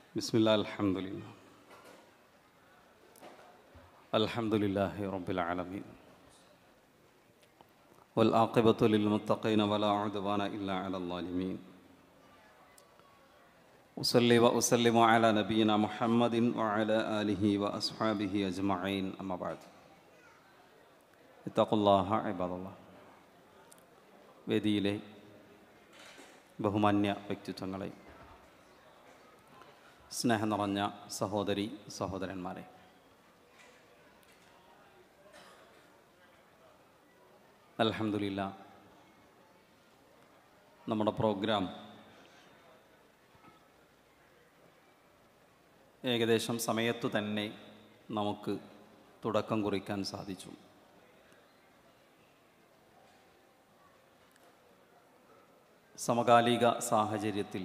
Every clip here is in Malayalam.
بسم الله الحمد لله الحمد لله رب العالمين والعاقبة للمتقين ولا عدوان إلا على الظالمين أصلي وأسلم على نبينا محمد وعلى آله وأصحابه أجمعين أما بعد اتقوا الله عباد الله വേദിയിലെ ബഹുമാന്യ വ്യക്തിത്വങ്ങളെ സ്നേഹം നിറഞ്ഞ സഹോദരി സഹോദരന്മാരെ അലഹമില്ല നമ്മുടെ പ്രോഗ്രാം ഏകദേശം സമയത്തു തന്നെ നമുക്ക് തുടക്കം കുറിക്കാൻ സാധിച്ചു സമകാലിക സാഹചര്യത്തിൽ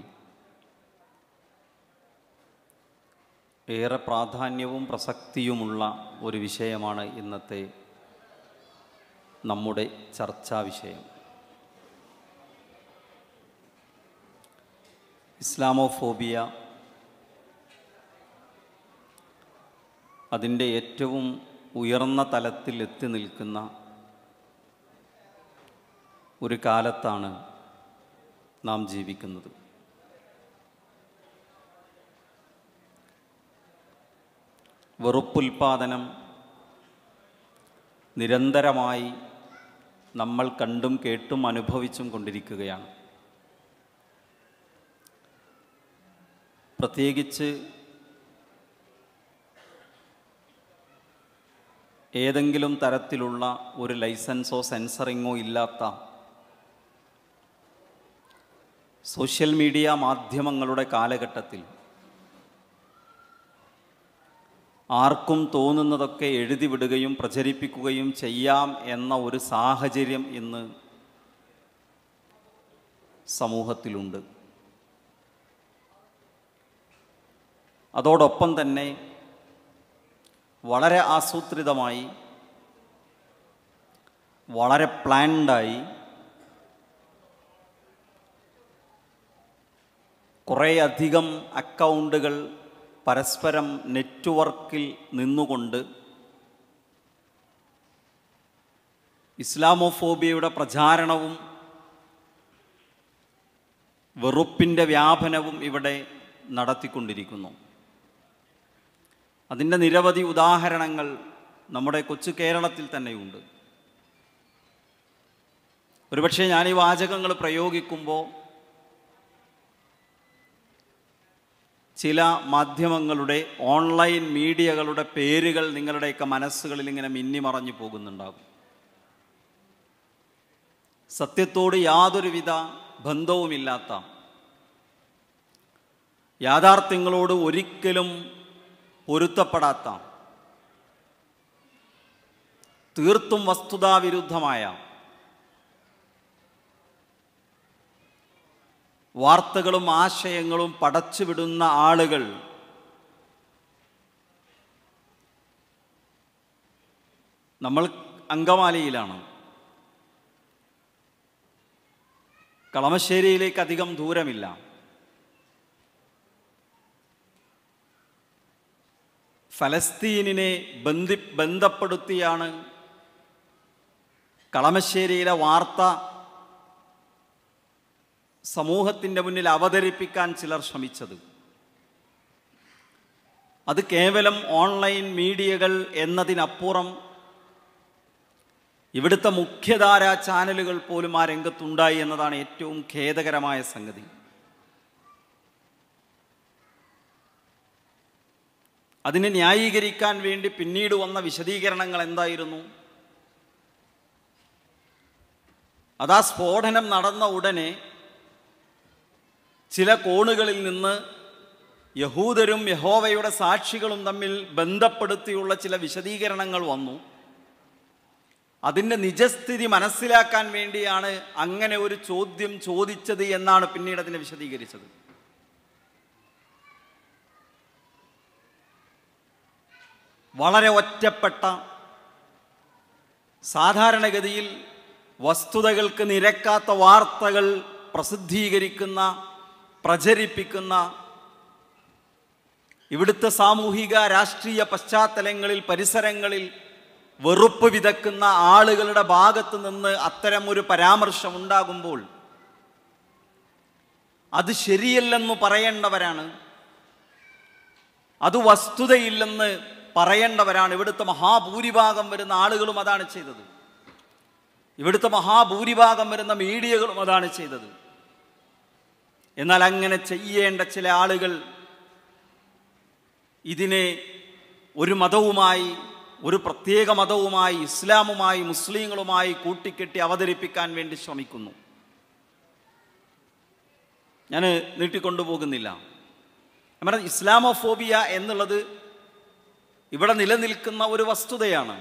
ഏറെ പ്രാധാന്യവും പ്രസക്തിയുമുള്ള ഒരു വിഷയമാണ് ഇന്നത്തെ നമ്മുടെ ചർച്ചാ വിഷയം ഇസ്ലാമോഫോബിയ അതിൻ്റെ ഏറ്റവും ഉയർന്ന തലത്തിൽ എത്തി നിൽക്കുന്ന ഒരു കാലത്താണ് നാം ജീവിക്കുന്നത് വെറുപ്പുൽപാദനം നിരന്തരമായി നമ്മൾ കണ്ടും കേട്ടും അനുഭവിച്ചും കൊണ്ടിരിക്കുകയാണ് പ്രത്യേകിച്ച് ഏതെങ്കിലും തരത്തിലുള്ള ഒരു ലൈസൻസോ സെൻസറിങ്ങോ ഇല്ലാത്ത സോഷ്യൽ മീഡിയ മാധ്യമങ്ങളുടെ കാലഘട്ടത്തിൽ ആർക്കും തോന്നുന്നതൊക്കെ എഴുതി വിടുകയും പ്രചരിപ്പിക്കുകയും ചെയ്യാം എന്ന ഒരു സാഹചര്യം ഇന്ന് സമൂഹത്തിലുണ്ട് അതോടൊപ്പം തന്നെ വളരെ ആസൂത്രിതമായി വളരെ പ്ലാൻഡായി കുറേയധികം അക്കൗണ്ടുകൾ പരസ്പരം നെറ്റ്വർക്കിൽ നിന്നുകൊണ്ട് ഇസ്ലാമോഫോബിയയുടെ പ്രചാരണവും വെറുപ്പിൻ്റെ വ്യാപനവും ഇവിടെ നടത്തിക്കൊണ്ടിരിക്കുന്നു അതിൻ്റെ നിരവധി ഉദാഹരണങ്ങൾ നമ്മുടെ കൊച്ചു കേരളത്തിൽ തന്നെയുണ്ട് ഒരുപക്ഷെ ഞാൻ ഈ വാചകങ്ങൾ പ്രയോഗിക്കുമ്പോൾ ചില മാധ്യമങ്ങളുടെ ഓൺലൈൻ മീഡിയകളുടെ പേരുകൾ നിങ്ങളുടെയൊക്കെ മനസ്സുകളിൽ ഇങ്ങനെ മിന്നിമറഞ്ഞു പോകുന്നുണ്ടാകും സത്യത്തോട് യാതൊരുവിധ ബന്ധവുമില്ലാത്ത യാഥാർത്ഥ്യങ്ങളോട് ഒരിക്കലും പൊരുത്തപ്പെടാത്ത തീർത്തും വസ്തുതാവിരുദ്ധമായ വാർത്തകളും ആശയങ്ങളും പടച്ചുവിടുന്ന ആളുകൾ നമ്മൾ അങ്കമാലിയിലാണ് കളമശ്ശേരിയിലേക്ക് അധികം ദൂരമില്ല ഫലസ്തീനിനെ ബന്ധി ബന്ധപ്പെടുത്തിയാണ് കളമശ്ശേരിയിലെ വാർത്ത സമൂഹത്തിൻ്റെ മുന്നിൽ അവതരിപ്പിക്കാൻ ചിലർ ശ്രമിച്ചത് അത് കേവലം ഓൺലൈൻ മീഡിയകൾ എന്നതിനപ്പുറം ഇവിടുത്തെ മുഖ്യധാര ചാനലുകൾ പോലും ആ രംഗത്തുണ്ടായി എന്നതാണ് ഏറ്റവും ഖേദകരമായ സംഗതി അതിനെ ന്യായീകരിക്കാൻ വേണ്ടി പിന്നീട് വന്ന വിശദീകരണങ്ങൾ എന്തായിരുന്നു അതാ സ്ഫോടനം നടന്ന ഉടനെ ചില കോണുകളിൽ നിന്ന് യഹൂദരും യഹോവയുടെ സാക്ഷികളും തമ്മിൽ ബന്ധപ്പെടുത്തിയുള്ള ചില വിശദീകരണങ്ങൾ വന്നു അതിൻ്റെ നിജസ്ഥിതി മനസ്സിലാക്കാൻ വേണ്ടിയാണ് അങ്ങനെ ഒരു ചോദ്യം ചോദിച്ചത് എന്നാണ് പിന്നീട് അതിനെ വിശദീകരിച്ചത് വളരെ ഒറ്റപ്പെട്ട സാധാരണഗതിയിൽ വസ്തുതകൾക്ക് നിരക്കാത്ത വാർത്തകൾ പ്രസിദ്ധീകരിക്കുന്ന പ്രചരിപ്പിക്കുന്ന ഇവിടുത്തെ സാമൂഹിക രാഷ്ട്രീയ പശ്ചാത്തലങ്ങളിൽ പരിസരങ്ങളിൽ വെറുപ്പ് വിതക്കുന്ന ആളുകളുടെ ഭാഗത്ത് നിന്ന് അത്തരം ഒരു പരാമർശം ഉണ്ടാകുമ്പോൾ അത് ശരിയല്ലെന്ന് പറയേണ്ടവരാണ് അത് വസ്തുതയില്ലെന്ന് പറയേണ്ടവരാണ് ഇവിടുത്തെ മഹാഭൂരിഭാഗം വരുന്ന ആളുകളും അതാണ് ചെയ്തത് ഇവിടുത്തെ മഹാഭൂരിഭാഗം വരുന്ന മീഡിയകളും അതാണ് ചെയ്തത് എന്നാൽ അങ്ങനെ ചെയ്യേണ്ട ചില ആളുകൾ ഇതിനെ ഒരു മതവുമായി ഒരു പ്രത്യേക മതവുമായി ഇസ്ലാമുമായി മുസ്ലിങ്ങളുമായി കൂട്ടിക്കെട്ടി അവതരിപ്പിക്കാൻ വേണ്ടി ശ്രമിക്കുന്നു ഞാൻ നീട്ടിക്കൊണ്ടുപോകുന്നില്ല ഞാൻ പറഞ്ഞ ഇസ്ലാമോഫോബിയ എന്നുള്ളത് ഇവിടെ നിലനിൽക്കുന്ന ഒരു വസ്തുതയാണ്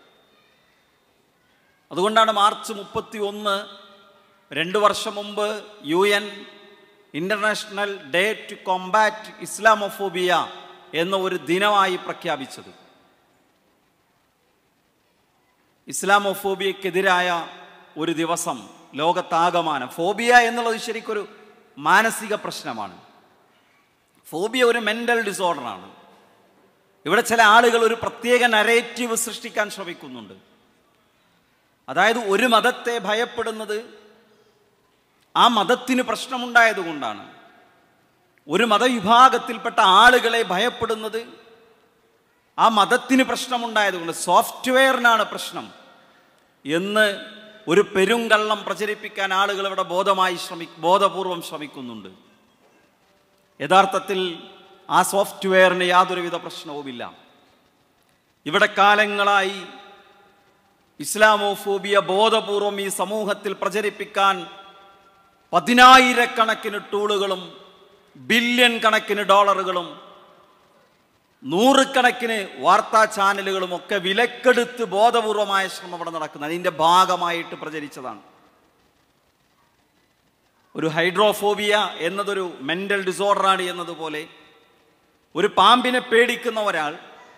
അതുകൊണ്ടാണ് മാർച്ച് മുപ്പത്തി ഒന്ന് രണ്ട് വർഷം മുമ്പ് U N international day to combat Islamophobia എന്ന ഒരു ദിനമായി പ്രഖ്യാപിച്ചത് ഇസ്ലാമോഫോബിയക്കെതിരായ ഒരു ദിവസം ലോകത്താകമാനം ഫോബിയ എന്നുള്ളത് ശരിക്കൊരു മാനസിക പ്രശ്നമാണ് ഫോബിയ ഒരു മെൻ്റൽ ഡിസോർഡറാണ് ഇവിടെ ചില ആളുകൾ ഒരു പ്രത്യേക നരേറ്റീവ് സൃഷ്ടിക്കാൻ ശ്രമിക്കുന്നുണ്ട് അതായത് ഒരു മതത്തെ ഭയപ്പെടുന്നത് ആ മതത്തിന് പ്രശ്നമുണ്ടായതുകൊണ്ടാണ് ഒരു മതവിഭാഗത്തിൽപ്പെട്ട ആളുകളെ ഭയപ്പെടുന്നത് ആ മതത്തിന് പ്രശ്നമുണ്ടായതുകൊണ്ട് സോഫ്റ്റ്വെയറിനാണ് പ്രശ്നം എന്ന് ഒരു പെരുങ്കള്ളം പ്രചരിപ്പിക്കാൻ ആളുകൾ ഇവിടെ ബോധമായി ശ്രമി ബോധപൂർവം ശ്രമിക്കുന്നുണ്ട് യഥാർത്ഥത്തിൽ ആ സോഫ്റ്റ്വെയറിന് യാതൊരുവിധ പ്രശ്നവുമില്ല ഇവിടെ കാലങ്ങളായി ഇസ്ലാമോഫോബിയ ബോധപൂർവം ഈ സമൂഹത്തിൽ പ്രചരിപ്പിക്കാൻ പതിനായിരക്കണക്കിന് ടൂളുകളും ബില്യൺ കണക്കിന് ഡോളറുകളും നൂറുകണക്കിന് വാർത്താ ചാനലുകളും ഒക്കെ വിലക്കെടുത്ത് ബോധപൂർവമായ ശ്രമം അവിടെ നടക്കുന്നത് അതിൻ്റെ ഭാഗമായിട്ട് പ്രചരിച്ചതാണ് ഒരു ഹൈഡ്രോഫോബിയ എന്നതൊരു മെൻ്റൽ ഡിസോർഡറാണ് എന്നതുപോലെ ഒരു പാമ്പിനെ പേടിക്കുന്ന ഒരാൾ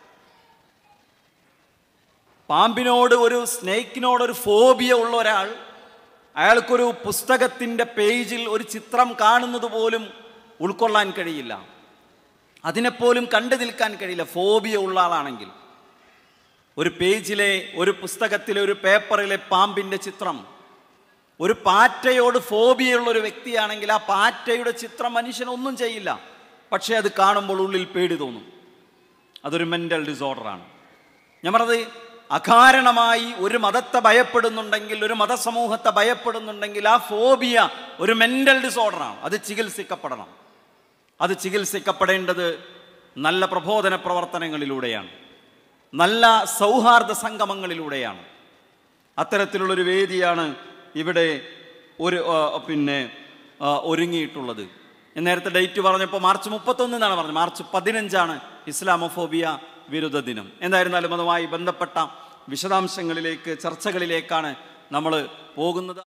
പാമ്പിനോട് ഒരു സ്നേക്കിനോട് ഒരു ഫോബിയ ഉള്ള ഒരാൾ അയാൾക്കൊരു പുസ്തകത്തിൻ്റെ പേജിൽ ഒരു ചിത്രം കാണുന്നത് പോലും ഉൾക്കൊള്ളാൻ കഴിയില്ല അതിനെപ്പോലും കണ്ടു നിൽക്കാൻ കഴിയില്ല ഫോബിയ ഉള്ള ആളാണെങ്കിൽ ഒരു പേജിലെ ഒരു പുസ്തകത്തിലെ ഒരു പേപ്പറിലെ പാമ്പിൻ്റെ ചിത്രം ഒരു പാറ്റയോട് ഫോബിയുള്ള ഒരു വ്യക്തിയാണെങ്കിൽ ആ പാറ്റയുടെ ചിത്രം മനുഷ്യനൊന്നും ചെയ്യില്ല പക്ഷേ അത് കാണുമ്പോൾ ഉള്ളിൽ പേടി തോന്നും അതൊരു മെൻ്റൽ ഡിസോർഡറാണ് ഞാൻ പറഞ്ഞത് അകാരണമായി ഒരു മതത്തെ ഭയപ്പെടുന്നുണ്ടെങ്കിൽ ഒരു മതസമൂഹത്തെ ഭയപ്പെടുന്നുണ്ടെങ്കിൽ ആ ഫോബിയ ഒരു മെൻ്റൽ ഡിസോർഡറാണ് അത് ചികിത്സിക്കപ്പെടണം അത് ചികിത്സിക്കപ്പെടേണ്ടത് നല്ല പ്രബോധന പ്രവർത്തനങ്ങളിലൂടെയാണ് നല്ല സൗഹാർദ്ദ സംഗമങ്ങളിലൂടെയാണ് അത്തരത്തിലുള്ളൊരു വേദിയാണ് ഇവിടെ ഒരു ആ, പിന്നെ ആ, ഒരുങ്ങിയിട്ടുള്ളത് ഞാൻ നേരത്തെ ഡേറ്റ് പറഞ്ഞപ്പോൾ മാർച്ച് മുപ്പത്തൊന്നിനാണ് പറഞ്ഞത് മാർച്ച് പതിനഞ്ചാണ് ഇസ്ലാമോഫോബിയ വിരുദ്ധ ദിനം എന്തായിരുന്നാലും അതുമായി ബന്ധപ്പെട്ട വിശദാംശങ്ങളിലേക്ക് ചർച്ചകളിലേക്കാണ് നമ്മൾ പോകുന്നത്